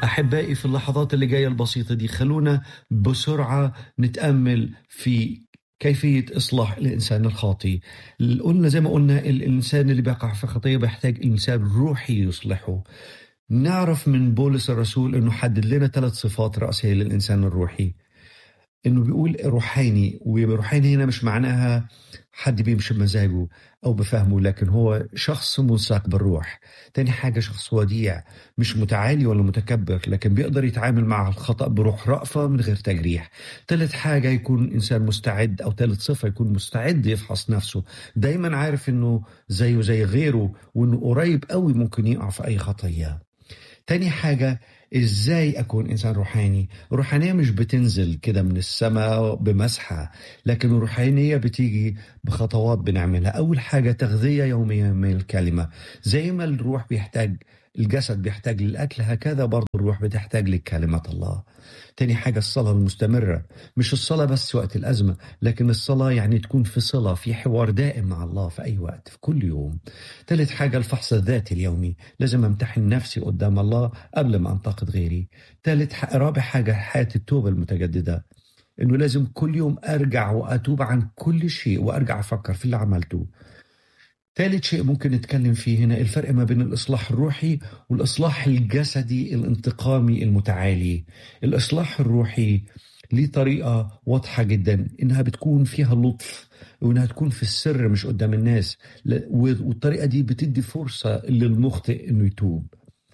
أحبائي في اللحظات اللي جاية البسيطة دي خلونا بسرعة نتأمل في كيفية إصلاح الإنسان الخاطي قلنا زي ما قلنا الإنسان اللي بيقع في خطية بيحتاج إنسان روحي يصلحه نعرف من بولس الرسول أنه حدد لنا ثلاث صفات رئيسية للإنسان الروحي انه بيقول روحاني وروحاني هنا مش معناها حد بيمشي بمزاجه او بفهمه لكن هو شخص منساق بالروح تاني حاجة شخص وديع مش متعالي ولا متكبر لكن بيقدر يتعامل مع الخطأ بروح رأفة من غير تجريح تالت حاجة يكون إنسان مستعد أو تالت صفة يكون مستعد يفحص نفسه دايما عارف إنه زيه زي غيره وإنه قريب قوي ممكن يقع في أي خطية تاني حاجة ازاي اكون انسان روحاني الروحانيه مش بتنزل كده من السماء بمسحه لكن الروحانيه بتيجي بخطوات بنعملها اول حاجه تغذيه يوميه من الكلمه زي ما الروح بيحتاج الجسد بيحتاج للأكل هكذا برضه الروح بتحتاج لكلمة الله تاني حاجة الصلاة المستمرة مش الصلاة بس وقت الأزمة لكن الصلاة يعني تكون في صلة في حوار دائم مع الله في أي وقت في كل يوم تالت حاجة الفحص الذاتي اليومي لازم أمتحن نفسي قدام الله قبل ما أنتقد غيري تالت رابع حاجة حياة التوبة المتجددة انه لازم كل يوم ارجع واتوب عن كل شيء وارجع افكر في اللي عملته ثالث شيء ممكن نتكلم فيه هنا الفرق ما بين الإصلاح الروحي والإصلاح الجسدي الانتقامي المتعالي الإصلاح الروحي ليه طريقة واضحة جدا إنها بتكون فيها لطف وإنها تكون في السر مش قدام الناس والطريقة دي بتدي فرصة للمخطئ إنه يتوب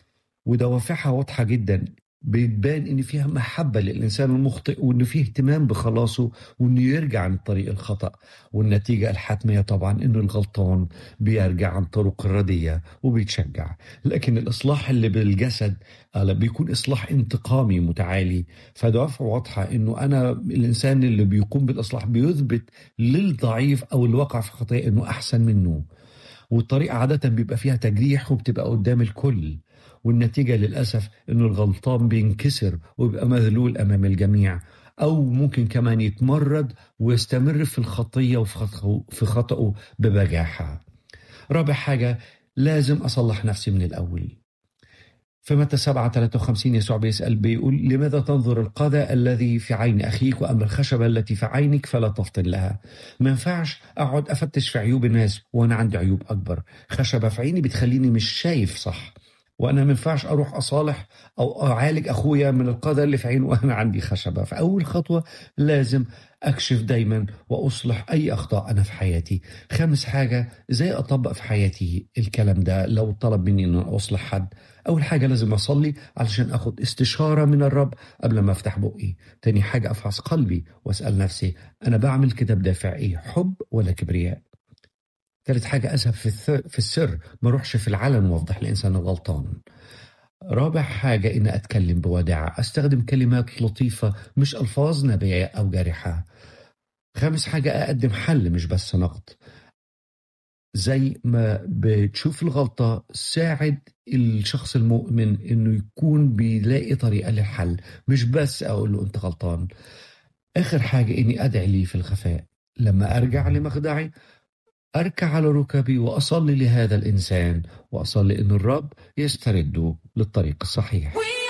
ودوافعها واضحة جدا بتبان ان فيها محبه للانسان المخطئ وان فيه اهتمام بخلاصه وانه يرجع عن الطريق الخطا والنتيجه الحتميه طبعا انه الغلطان بيرجع عن طرق الرديه وبيتشجع لكن الاصلاح اللي بالجسد بيكون اصلاح انتقامي متعالي فدوافع واضحه انه انا الانسان اللي بيقوم بالاصلاح بيثبت للضعيف او اللي وقع في خطيه انه احسن منه والطريقه عاده بيبقى فيها تجريح وبتبقى قدام الكل والنتيجة للأسف أنه الغلطان بينكسر ويبقى مذلول أمام الجميع أو ممكن كمان يتمرد ويستمر في الخطية وفي خطأه ببجاحة رابع حاجة لازم أصلح نفسي من الأول في متى 7 53 يسوع بيسأل بيقول لماذا تنظر القذى الذي في عين أخيك وأما الخشبة التي في عينك فلا تفطن لها ما ينفعش أقعد أفتش في عيوب الناس وأنا عندي عيوب أكبر خشبة في عيني بتخليني مش شايف صح وانا ما ينفعش اروح اصالح او اعالج اخويا من القدر اللي في عينه وانا عندي خشبه فاول خطوه لازم اكشف دايما واصلح اي اخطاء انا في حياتي خامس حاجه ازاي اطبق في حياتي الكلام ده لو طلب مني ان اصلح حد اول حاجه لازم اصلي علشان اخد استشاره من الرب قبل ما افتح بقي تاني حاجه افحص قلبي واسال نفسي انا بعمل كده بدافع ايه حب ولا كبرياء ثالث حاجة أذهب في, في السر ما أروحش في العلن وأوضح الإنسان الغلطان رابع حاجة إن أتكلم بوداعة أستخدم كلمات لطيفة مش ألفاظ نبية أو جارحة خامس حاجة أقدم حل مش بس نقد زي ما بتشوف الغلطة ساعد الشخص المؤمن إنه يكون بيلاقي طريقة للحل مش بس أقول له أنت غلطان آخر حاجة إني أدعي لي في الخفاء لما أرجع لمخدعي أركع على ركبي وأصلي لهذا الإنسان وأصلي أن الرب يسترده للطريق الصحيح